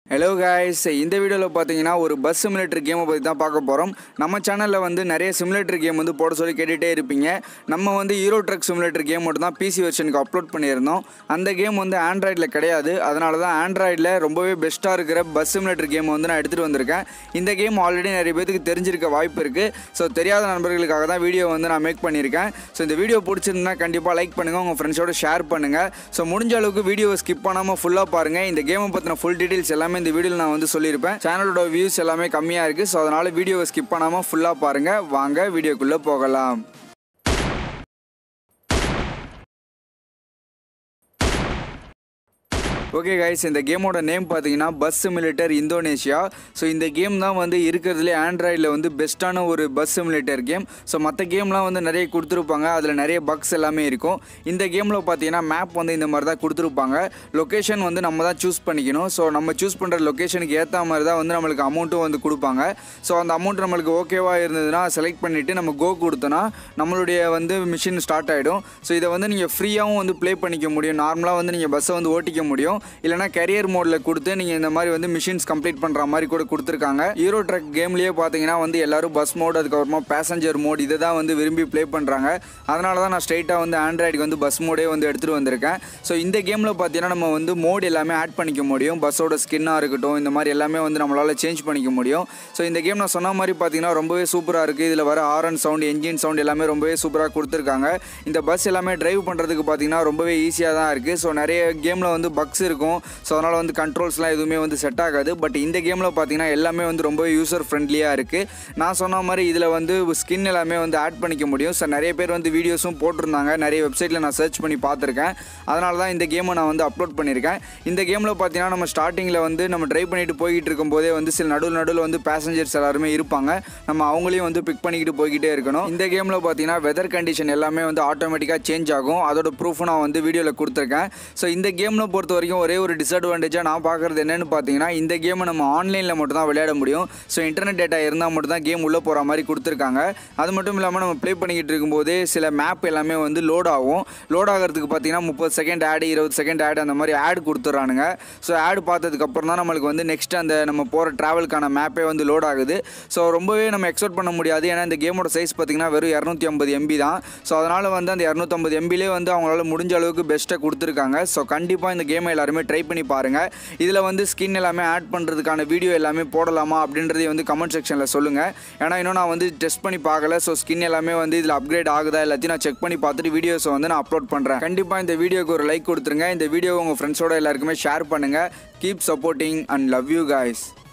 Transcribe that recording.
hello guys இந்த வீடியோவில் பார்த்தீங்கன்னா ஒரு பஸ் சிமுலேட்டர் கேமை பற்றி தான் பார்க்க போகிறோம் நம்ம சேனலில் வந்து நிறைய சிமுலேட்டர் கேம் வந்து போட சொல்லி கேட்டுகிட்டே இருப்பீங்க நம்ம வந்து ஹீரோ ட்ரக் சிமுலேட்டர் கேம் மட்டும் தான் பிசி வெர்ஷனுக்கு அப்லோட் பண்ணியிருந்தோம் அந்த கேம் வந்து ஆண்ட்ராய்டில் கிடையாது அதனால தான் ஆண்ட்ராய்டில் ரொம்பவே பெஸ்ட்டாக இருக்கிற பஸ் சிமுலேட்டர் கேம் வந்து நான் எடுத்துகிட்டு வந்திருக்கேன் இந்த கேம் ஆல்ரெடி நிறைய பேருக்கு தெரிஞ்சிருக்க வாய்ப்பு இருக்குது ஸோ தெரியாத நண்பர்களுக்காக தான் வீடியோ வந்து நான் மேக் பண்ணியிருக்கேன் ஸோ இந்த வீடியோ பிடிச்சிருந்தா கண்டிப்பாக லைக் பண்ணுங்கள் உங்கள் ஃப்ரெண்ட்ஸோட ஷேர் பண்ணுங்கள் ஸோ முடிஞ்ச அளவுக்கு வீடியோவை ஸ்கிப் பண்ணாமல் ஃபுல்லாக பாருங்கள் இந்த கேமை பற்றின ஃபுல் டீட்டெயில்ஸ் எல்லாமே இந்த வீடியோவில் நான் வந்து சொல்லியிருப்பேன் சேனலோட வியூஸ் எல்லாமே கம்மியாக இருக்குது ஸோ அதனால் வீடியோவை ஸ்கிப் பண்ணாமல் ஃபுல்லாக பாருங்கள் வாங்க வீடியோக்குள்ளே போகலாம் ஓகே கைஸ் இந்த கேமோட நேம் பார்த்தீங்கன்னா பஸ் சிமுலேட்டர் இந்தோனேஷியா ஸோ இந்த கேம் தான் வந்து இருக்கிறதுலே ஆண்ட்ராய்டில் வந்து பெஸ்ட்டான ஒரு பஸ் சிமுலேட்டர் கேம் ஸோ மற்ற கேம்லாம் வந்து நிறைய கொடுத்துருப்பாங்க அதில் நிறைய பக்ஸ் எல்லாமே இருக்கும் இந்த கேமில் பார்த்தீங்கன்னா மேப் வந்து இந்த மாதிரி தான் கொடுத்துருப்பாங்க லொக்கேஷன் வந்து நம்ம தான் சூஸ் பண்ணிக்கணும் ஸோ நம்ம சூஸ் பண்ணுற லொக்கேஷனுக்கு ஏற்ற மாதிரி தான் வந்து நம்மளுக்கு அமௌண்ட்டும் வந்து கொடுப்பாங்க ஸோ அந்த அமௌண்ட் நம்மளுக்கு ஓகேவாக இருந்ததுன்னா செலக்ட் பண்ணிவிட்டு நம்ம கோ கொடுத்தோன்னா நம்மளுடைய வந்து மிஷின் ஸ்டார்ட் ஆகிடும் ஸோ இதை வந்து நீங்கள் ஃப்ரீயாகவும் வந்து ப்ளே பண்ணிக்க முடியும் நார்மலாக வந்து நீங்கள் பஸ்ஸை வந்து ஓட்டிக்க முடியும் இல்லைனா கரியர் மோடில் கொடுத்து நீங்கள் இந்த மாதிரி வந்து மிஷின்ஸ் கம்ப்ளீட் பண்ணுற மாதிரி கூட கொடுத்துருக்காங்க ஹீரோ ட்ரக் கேம்லேயே பார்த்தீங்கன்னா வந்து எல்லாரும் பஸ் மோட் அதுக்கப்புறமா பேசஞ்சர் மோட் இதை தான் வந்து விரும்பி ப்ளே பண்ணுறாங்க அதனால தான் நான் ஸ்ட்ரைட்டாக வந்து ஆண்ட்ராய்டுக்கு வந்து பஸ் மோடே வந்து எடுத்துகிட்டு வந்திருக்கேன் ஸோ இந்த கேமில் பார்த்தீங்கன்னா நம்ம வந்து மோட் எல்லாமே ஆட் பண்ணிக்க முடியும் பஸ்ஸோட ஸ்கின்னாக இருக்கட்டும் இந்த மாதிரி எல்லாமே வந்து நம்மளால் சேஞ்ச் பண்ணிக்க முடியும் ஸோ இந்த கேம் நான் சொன்ன மாதிரி பார்த்தீங்கன்னா ரொம்பவே சூப்பராக இருக்குது இதில் வர ஆரன் சவுண்ட் என்ஜின் சவுண்ட் எல்லாமே ரொம்பவே சூப்பராக கொடுத்துருக்காங்க இந்த பஸ் எல்லாமே டிரைவ் பண்ணுறதுக்கு பார்த்தீங்கன்னா ரொம்பவே ஈஸியாக தான் இருக்குது ஸோ நிறைய கேமில் வந்து பக்ஸ் இருக்கும் ஸோ அதனால் வந்து கண்ட்ரோல்ஸ்லாம் எதுவுமே வந்து செட் ஆகாது பட் இந்த கேமில் பார்த்தீங்கன்னா எல்லாமே வந்து ரொம்பவே யூசர் ஃப்ரெண்ட்லியாக இருக்குது நான் சொன்ன மாதிரி இதில் வந்து ஸ்கின் எல்லாமே வந்து ஆட் பண்ணிக்க முடியும் ஸோ நிறைய பேர் வந்து வீடியோஸும் போட்டிருந்தாங்க நிறைய வெப்சைட்டில் நான் சர்ச் பண்ணி பார்த்துருக்கேன் அதனால தான் இந்த கேமை நான் வந்து அப்லோட் பண்ணியிருக்கேன் இந்த கேமில் பார்த்தீங்கன்னா நம்ம ஸ்டார்டிங்கில் வந்து நம்ம ட்ரைவ் பண்ணிட்டு போய்கிட்டு இருக்கும்போதே வந்து சில நடுவில் நடுவில் வந்து பேசஞ்சர்ஸ் எல்லாருமே இருப்பாங்க நம்ம அவங்களையும் வந்து பிக் பண்ணிக்கிட்டு போய்கிட்டே இருக்கணும் இந்த கேமில் பார்த்தீங்கன்னா வெதர் கண்டிஷன் எல்லாமே வந்து ஆட்டோமேட்டிக்காக சேஞ்ச் ஆகும் அதோட ப்ரூஃபும் நான் வந்து வீடியோவில் கொடுத்துருக்கேன் ஸோ இந்த கேமில் பொறுத்த வரைக்கும் ஒரே ஒரு டிஸ்அட்வான்டேஜாக நான் பார்க்குறது என்னென்னு பார்த்தீங்கன்னா இந்த கேமை நம்ம ஆன்லைனில் மட்டும் தான் விளையாட முடியும் ஸோ இன்டர்நெட் டேட்டா இருந்தால் மட்டும் தான் கேம் உள்ளே போகிற மாதிரி கொடுத்துருக்காங்க அது மட்டும் இல்லாமல் நம்ம ப்ளே பண்ணிக்கிட்டு இருக்கும்போதே சில மேப் எல்லாமே வந்து லோட் ஆகும் லோட் ஆகிறதுக்கு பார்த்தீங்கன்னா முப்பது செகண்ட் ஆடு இருபது செகண்ட் ஆடு அந்த மாதிரி ஆட் கொடுத்துட்றானுங்க ஸோ ஆட் பார்த்ததுக்கப்புறம் தான் நம்மளுக்கு வந்து நெக்ஸ்ட் அந்த நம்ம போகிற ட்ராவலுக்கான மேப்பே வந்து லோட் ஆகுது ஸோ ரொம்பவே நம்ம எக்ஸ்பெக்ட் பண்ண முடியாது ஏன்னா இந்த கேமோட சைஸ் பார்த்தீங்கன்னா வெறும் இரநூத்தி ஐம்பது எம்பி தான் ஸோ அதனால் வந்து அந்த இரநூத்தம்பது எம்பிலே வந்து அவங்களால முடிஞ்ச அளவுக்கு பெஸ்ட்டாக கொடுத்துருக்காங்க ஸோ கண்டிப்பாக இந்த கேமை எல்லாருமே ட்ரை பண்ணி பாருங்கள் இதில் வந்து ஸ்கின் எல்லாமே ஆட் பண்ணுறதுக்கான வீடியோ எல்லாமே போடலாமா அப்படின்றதையும் வந்து கமெண்ட் செக்ஷனில் சொல்லுங்கள் ஏன்னா இன்னும் நான் வந்து டெஸ்ட் பண்ணி பார்க்கல ஸோ ஸ்கின் எல்லாமே வந்து இதில் அப்கிரேட் ஆகுதா எல்லாத்தையும் நான் செக் பண்ணி பார்த்துட்டு வீடியோஸை வந்து நான் அப்லோட் பண்ணுறேன் கண்டிப்பாக இந்த வீடியோக்கு ஒரு லைக் கொடுத்துருங்க இந்த வீடியோ உங்கள் ஃப்ரெண்ட்ஸோட எல்லாருக்குமே ஷேர் பண்ணுங்கள் keep supporting and love you guys